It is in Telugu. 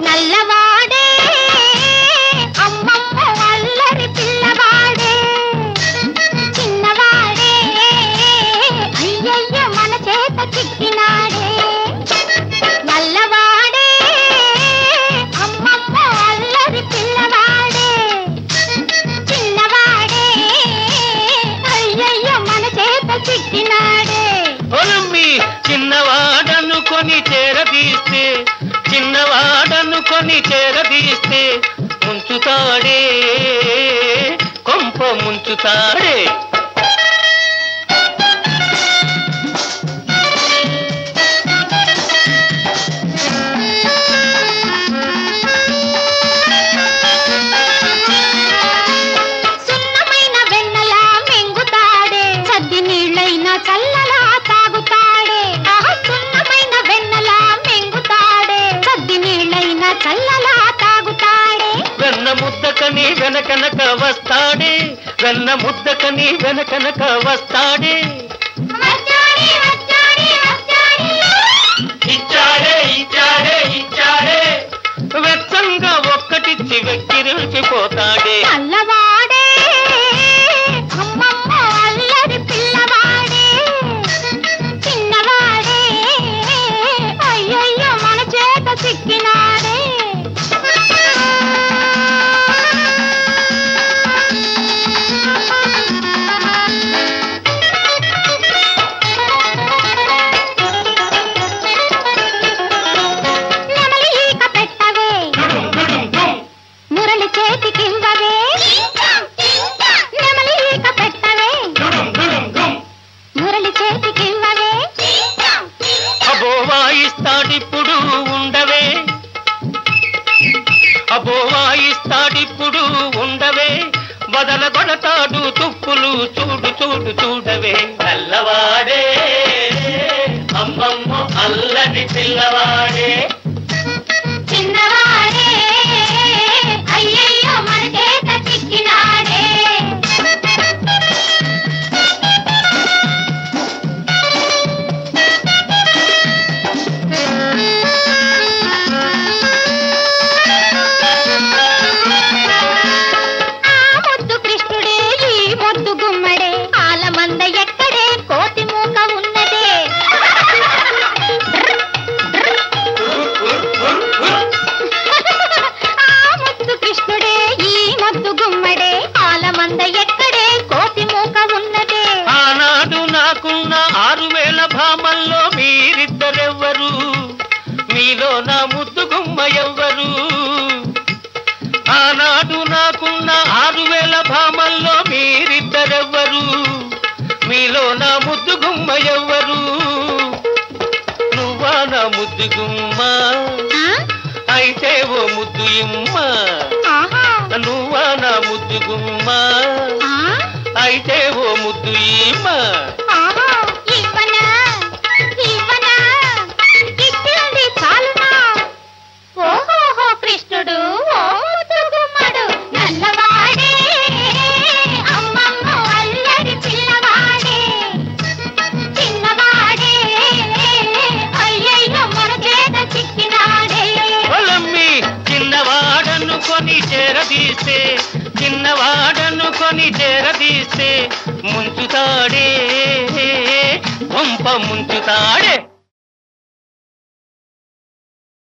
నల్లవాడే అమ్మమ్మ అల్లరి పిల్లవాడే చిన్నవాడే అయ్యయ్య మన చేత చిక్కినాడే నల్లవాడే అమ్మమ్మ అల్లరి పిల్లవాడే చిన్నవాడే అయ్యయ్య మన చేత చిక్కినాడే ఒలమ్మి చిన్నవాడనుకొని చేరదీస్తే చిన్నవాడనుకొని చేరదీస్తే ముంచుతాడే కొంప ముంచుతాడే సున్నమైన వెన్నలా మెంగుతాడే సద్ది నీళ్ళైన చల్లలా తాగుతాడే ఆహా, సున్నమైన వెన్నలా మెంగుతాడే సద్ది నీళ్ళైన చల్లలా తాగుతాడే వెన్న ముద్దకని వెనకనక వస్తాడే వెన్న ముద్దకని వెనకనక వస్తాడే వచ్చాడే వచ్చాడే వచ్చాడే ఇచ్చాడే ఇచ్చాడే ఇచ్చాడే వెచ్చంగా ఒక్కటిచ్చి వెక్కిరిల్చిపోతాడే నల్లవాడే అమ్మమ్మ అల్లరి పిల్లవాడే చిన్నవాడే అయ్యయ్యో మన చేత చిక్కినాడే నెమలి ఈక పెట్టవే డుడుం డుడుం డుం. మురళి చేతికివ్వవే నెమలి ఈక పెట్టవే డుడుం డుడుం డుం. మురళి చేతికివ్వవే అబో వాయిస్తాడిప్పుడు ఉండవే అబో వాయిస్తాడిప్పుడు ఉండవే బదల కొడతాడు తుప్పులు చూడు చూడు చూడవే నల్లవాడే అమ్మమ్మ అల్లటి పిల్లవాడే చిన్నవాడే అయ్యయ్యో మన చేత చిక్కినాడే ఆ ముద్దు కృష్ణుడే ఈ ముద్దు గుమ్మడే ఆలమంద ఎక్కడే కోతి మూక ఉన్నదే ఆ ముద్దు కృష్ణుడే ఈ ముద్దు గుమ్మడే ఆలమంద ఎక్కడే కోతి మూక ఉన్నదే ఆనాడు నాకున్న ఆరు వేల భామల్లో మీరిద్దరెవ్వరు మీలో నా ముద్దు గుమ్మ ఎవ్వరు ఆనాడు నాకున్న ఆరు వేల భామల్లో మీరిద్దరెవ్వరు మీలో నా ముద్దు గుమ్మ ఎవ్వరు నువ్వా నా ముద్దు గుమ్మ ఆ? అయితే ఓ ముద్దు ఇమ్మ ఆహా నువ్వా నా ముద్దు గుమ్మ ఆ? అయితే ఓ ముద్దు ఇమ్మ ఆహా ఇవ్వనా ఇవ్వనా ఇచ్చింది చాలునా ఓహోహో కృష్ణుడు ఓ ముద్దుగుమ్మడు నల్లవాడే అమ్మమ్మ అల్లరి పిల్లవాడే చిన్నవాడే అయ్యయ్యో మన చేత చిక్కినాడే పొలమ్మి చిన్నవాడనుకొని చేరదీస్తే చిన్నవాడనుకొని చేరదీస్తే ముంచుతాడే పంప ముంచుతాడే